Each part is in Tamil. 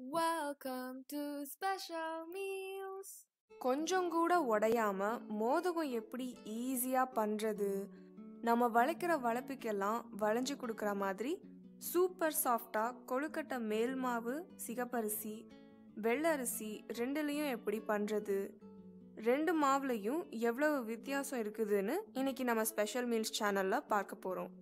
Welcome to Special Meals. கொஞ்சம் கூட உடையாம மோதகம் எப்படி ஈஸியா பண்றது நம்ம வளைக்கிற வளப்புக்கெல்லாம் வளைஞ்சு கொடுக்குற மாதிரி சூப்பர் சாஃப்டா கொழுக்கட்டை மேல் மாவு சிகப்பரிசி வெள்ளரிசி ரெண்டுலேயும் எப்படி பண்றது ரெண்டு மாவுலையும் எவ்வளவு வித்தியாசம் இருக்குதுன்னு இன்னைக்கு நம்ம ஸ்பெஷல் மீல்ஸ் சேனல்ல பார்க்க போறோம்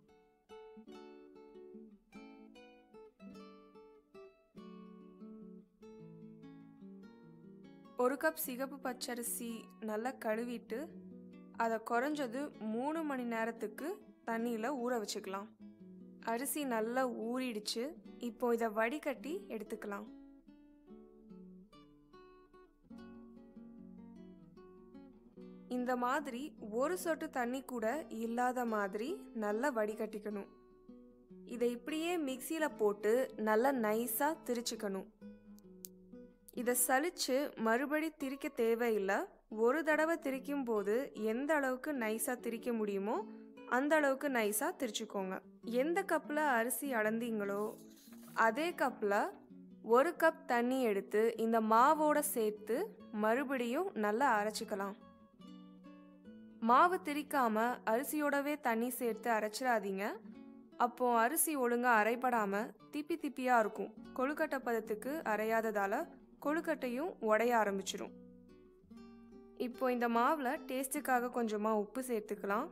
ஒரு கப் சிகப்பு பச்சரிசி நல்லா கழுவிட்டு அதை குறைஞ்சது மூணு மணி நேரத்துக்கு தண்ணியில் ஊற வச்சுக்கலாம் அரிசி நல்லா ஊறிடுச்சு இப்போ இதை வடிகட்டி எடுத்துக்கலாம் இந்த மாதிரி ஒரு சொட்டு தண்ணி கூட இல்லாத மாதிரி நல்லா வடிகட்டிக்கணும் இதை இப்படியே மிக்சியில் போட்டு நல்லா நைஸாக திரிச்சுக்கணும் இதை சலிச்சு மறுபடி திரிக்க தேவையில்லை ஒரு தடவை திரிக்கும் போது எந்த அளவுக்கு நைஸாக திரிக்க முடியுமோ அந்த அளவுக்கு நைஸாக திரிச்சுக்கோங்க எந்த கப்பில் அரிசி அளந்தீங்களோ அதே கப்பில் ஒரு கப் தண்ணி எடுத்து இந்த மாவோட சேர்த்து மறுபடியும் நல்லா அரைச்சிக்கலாம் மாவு திரிக்காம அரிசியோடவே தண்ணி சேர்த்து அரைச்சிடாதீங்க அப்போ அரிசி ஒழுங்கா அரைப்படாம திப்பி திப்பியா இருக்கும் கொழுக்கட்டை பதத்துக்கு அரையாததால கொழுக்கட்டையும் உடைய ஆரம்பிச்சிடும் இப்போ இந்த மாவில் டேஸ்ட்டுக்காக கொஞ்சமாக உப்பு சேர்த்துக்கலாம்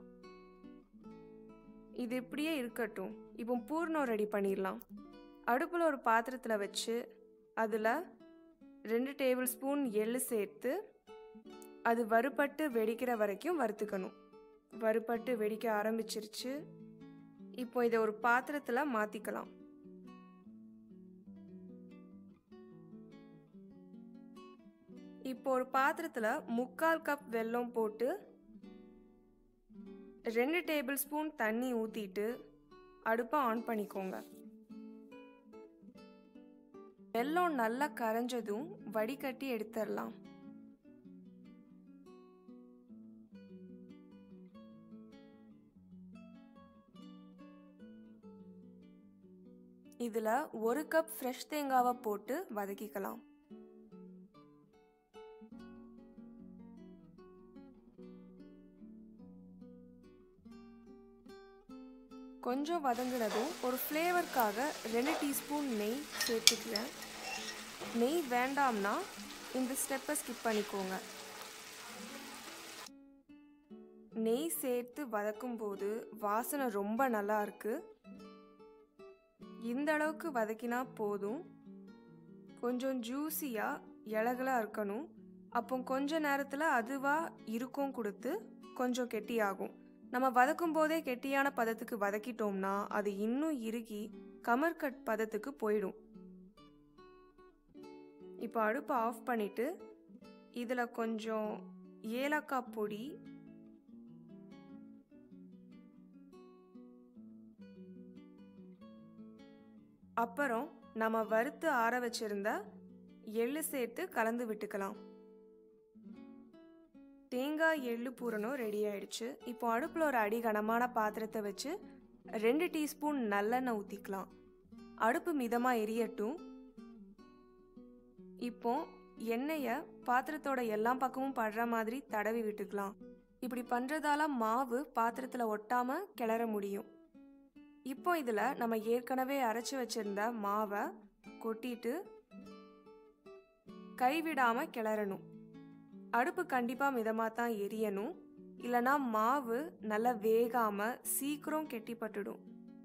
இது இப்படியே இருக்கட்டும் இப்போ பூர்ணம் ரெடி பண்ணிடலாம் அடுப்பில் ஒரு பாத்திரத்தில் வச்சு அதில் ரெண்டு டேபிள் ஸ்பூன் எள்ளு சேர்த்து அது வறுபட்டு வெடிக்கிற வரைக்கும் வறுத்துக்கணும் வறுபட்டு வெடிக்க ஆரம்பிச்சிருச்சு இப்போ இதை ஒரு பாத்திரத்தில் மாற்றிக்கலாம் இப்போ ஒரு பாத்திரத்தில் முக்கால் கப் வெல்லம் போட்டு ரெண்டு டேபிள் ஸ்பூன் தண்ணி ஊற்றிட்டு அடுப்பை ஆன் பண்ணிக்கோங்க வெல்லம் நல்லா கரைஞ்சதும் வடிகட்டி எடுத்துடலாம் இதில் ஒரு கப் ஃப்ரெஷ் தேங்காவை போட்டு வதக்கிக்கலாம் கொஞ்சம் வதங்கினதும் ஒரு ஃப்ளேவருக்காக ரெண்டு டீஸ்பூன் நெய் சேர்த்துக்கிறேன் நெய் வேண்டாம்னா இந்த ஸ்டெப்பை ஸ்கிப் பண்ணிக்கோங்க நெய் சேர்த்து வதக்கும் போது வாசனை ரொம்ப நல்லா இருக்கு இந்த அளவுக்கு வதக்கினா போதும் கொஞ்சம் ஜூஸியாக இலகலாக இருக்கணும் அப்போ கொஞ்ச நேரத்தில் அதுவாக இருக்கும் கொடுத்து கொஞ்சம் கெட்டியாகும் நம்ம வதக்கும் போதே கெட்டியான பதத்துக்கு வதக்கிட்டோம்னா அது இன்னும் இறுகி கமர்கட் பதத்துக்கு போயிடும் இப்போ அடுப்பை ஆஃப் பண்ணிட்டு இதில் கொஞ்சம் ஏலக்காய் பொடி அப்புறம் நம்ம வறுத்து ஆற வச்சிருந்த எள்ளு சேர்த்து கலந்து விட்டுக்கலாம் தேங்காய் எள்ளு பூரணம் ரெடி ஆயிடுச்சு இப்போ அடுப்பில் ஒரு அடி கனமான பாத்திரத்தை வச்சு ரெண்டு டீஸ்பூன் நல்லெண்ணெய் ஊற்றிக்கலாம் அடுப்பு மிதமாக எரியட்டும் இப்போ எண்ணெயை பாத்திரத்தோட எல்லா பக்கமும் படுற மாதிரி தடவி விட்டுக்கலாம் இப்படி பண்ணுறதால மாவு பாத்திரத்தில் ஒட்டாமல் கிளற முடியும் இப்போ இதில் நம்ம ஏற்கனவே அரைச்சி வச்சிருந்த மாவை கொட்டிட்டு கைவிடாமல் கிளறணும் அடுப்பு கண்டிப்பாக மிதமாக தான் எரியணும் இல்லைனா மாவு நல்லா வேகாமல் சீக்கிரம் கெட்டிப்பட்டுடும்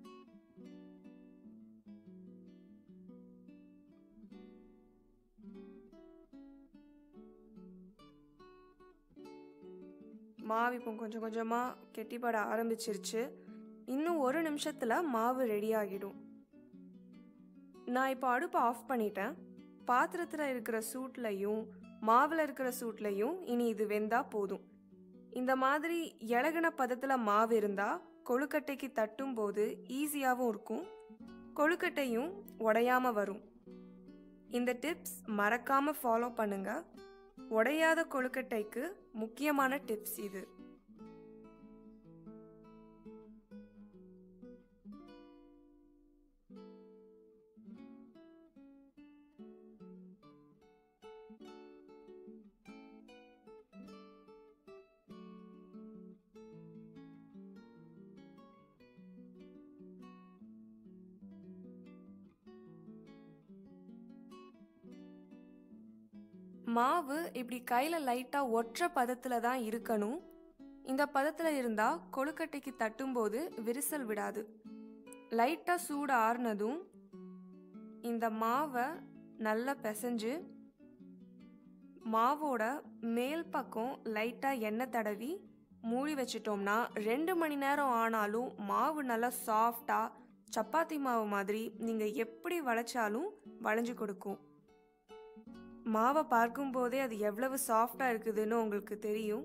மாவு இப்போ கொஞ்சம் கொஞ்சமாக கெட்டிப்பட ஆரம்பிச்சிருச்சு இன்னும் ஒரு நிமிஷத்தில் மாவு ரெடி ஆகிடும் நான் இப்போ அடுப்பை ஆஃப் பண்ணிட்டேன் பாத்திரத்தில் இருக்கிற சூட்லையும் மாவில் இருக்கிற சூட்லையும் இனி இது வெந்தா போதும் இந்த மாதிரி இலகுன பதத்தில் மாவு இருந்தால் கொழுக்கட்டைக்கு தட்டும் போது ஈஸியாகவும் இருக்கும் கொழுக்கட்டையும் உடையாம வரும் இந்த டிப்ஸ் மறக்காம ஃபாலோ பண்ணுங்க உடையாத கொழுக்கட்டைக்கு முக்கியமான டிப்ஸ் இது மாவு இப்படி கையில் லைட்டாக ஒற்றை பதத்தில் தான் இருக்கணும் இந்த பதத்தில் இருந்தால் கொழுக்கட்டைக்கு தட்டும்போது விரிசல் விடாது லைட்டாக சூடு ஆறுனதும் இந்த மாவை நல்லா பிசைஞ்சு மாவோட மேல் பக்கம் லைட்டாக எண்ணெய் தடவி மூடி வச்சிட்டோம்னா ரெண்டு மணி நேரம் ஆனாலும் மாவு நல்லா சாஃப்டாக சப்பாத்தி மாவு மாதிரி நீங்கள் எப்படி வளைச்சாலும் வளைஞ்சு கொடுக்கும் மாவை பார்க்கும்போதே அது எவ்வளவு சாஃப்டாக இருக்குதுன்னு உங்களுக்கு தெரியும்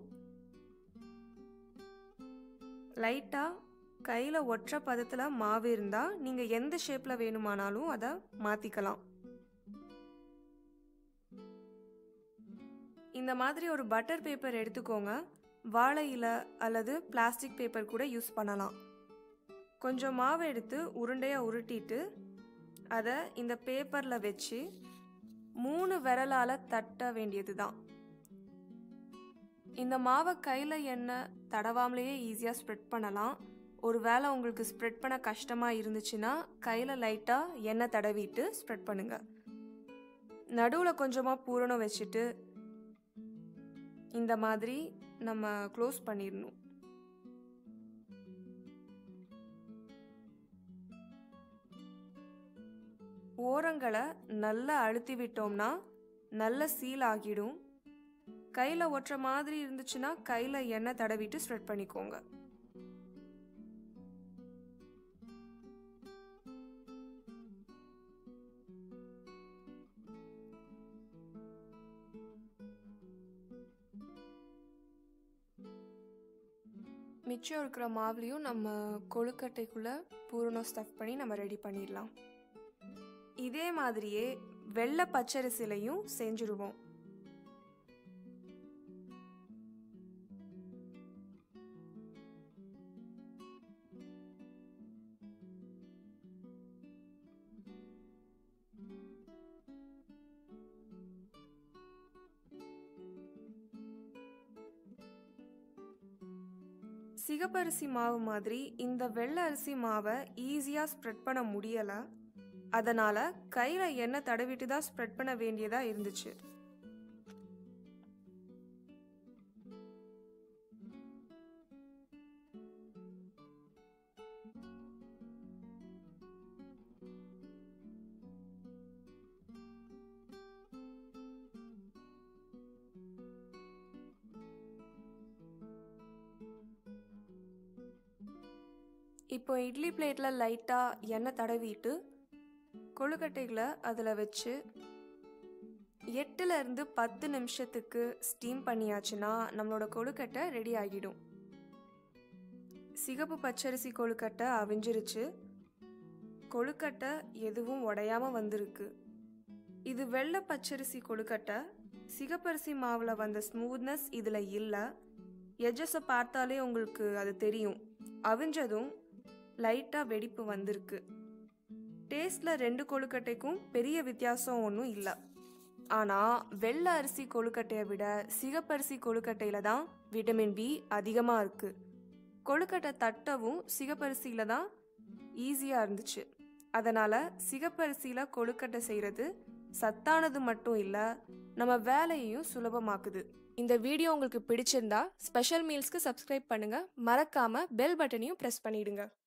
லைட்டாக கையில் ஒற்றை பதத்தில் மாவு இருந்தால் நீங்கள் எந்த ஷேப்பில் வேணுமானாலும் அதை மாற்றிக்கலாம் இந்த மாதிரி ஒரு பட்டர் பேப்பர் எடுத்துக்கோங்க வாழை இலை அல்லது பிளாஸ்டிக் பேப்பர் கூட யூஸ் பண்ணலாம் கொஞ்சம் மாவை எடுத்து உருண்டையாக உருட்டிட்டு அதை இந்த பேப்பரில் வச்சு மூணு விரலால் தட்ட வேண்டியது தான் இந்த மாவை கையில் எண்ணெய் தடவாமலேயே ஈஸியாக ஸ்ப்ரெட் பண்ணலாம் ஒரு வேளை உங்களுக்கு ஸ்ப்ரெட் பண்ண கஷ்டமாக இருந்துச்சுன்னா கையில் லைட்டாக எண்ணெய் தடவிட்டு ஸ்ப்ரெட் பண்ணுங்கள் நடுவில் கொஞ்சமாக பூரணம் வச்சுட்டு இந்த மாதிரி நம்ம க்ளோஸ் பண்ணிடணும் ஓரங்களை நல்லா அழுத்தி விட்டோம்னா நல்ல சீல் ஆகிடும் கையில் ஒட்டுற மாதிரி இருந்துச்சுன்னா கையில் எண்ணெய் தடவிட்டு ஸ்ப்ரெட் பண்ணிக்கோங்க மிச்சம் இருக்கிற மாவுலையும் நம்ம கொழுக்கட்டைக்குள்ளே பூரணம் ஸ்டஃப் பண்ணி நம்ம ரெடி பண்ணிடலாம் இதே மாதிரியே வெள்ளை பச்சரிசிலையும் செஞ்சுருவோம் சிகப்பரிசி மாவு மாதிரி இந்த வெள்ளை அரிசி மாவை ஈஸியாக ஸ்ப்ரெட் பண்ண முடியலை அதனால் கையில் எண்ணெய் தடவிட்டு தான் ஸ்ப்ரெட் பண்ண வேண்டியதாக இருந்துச்சு இப்போ இட்லி பிளேட்டில் லைட்டாக எண்ணெய் தடவிட்டு கொழுக்கட்டைகளை அதில் வச்சு எட்டுல இருந்து பத்து நிமிஷத்துக்கு ஸ்டீம் பண்ணியாச்சுன்னா நம்மளோட கொழுக்கட்டை ரெடி ஆகிடும் சிகப்பு பச்சரிசி கொழுக்கட்டை அவிஞ்சிருச்சு கொழுக்கட்டை எதுவும் உடையாம வந்திருக்கு இது வெள்ளை பச்சரிசி கொழுக்கட்டை சிகப்பரிசி மாவில் வந்த ஸ்மூத்னஸ் இதில் இல்லை எஜஸை பார்த்தாலே உங்களுக்கு அது தெரியும் அவிஞ்சதும் லைட்டாக வெடிப்பு வந்திருக்கு டேஸ்டில் ரெண்டு கொழுக்கட்டைக்கும் பெரிய வித்தியாசம் ஒன்றும் இல்லை ஆனால் வெள்ளை அரிசி கொழுக்கட்டையை விட சிகப்பரிசி கொழுக்கட்டையில் தான் விட்டமின் பி அதிகமாக இருக்குது கொழுக்கட்டை தட்டவும் சிகப்பரிசியில் தான் ஈஸியாக இருந்துச்சு அதனால் சிகப்பரிசியில் கொழுக்கட்டை செய்கிறது சத்தானது மட்டும் இல்லை நம்ம வேலையையும் சுலபமாக்குது இந்த வீடியோ உங்களுக்கு பிடிச்சிருந்தா ஸ்பெஷல் மீல்ஸ்க்கு சப்ஸ்கிரைப் பண்ணுங்கள் மறக்காமல் பெல் பட்டனையும் ப்ரெஸ் பண்ணிடுங்க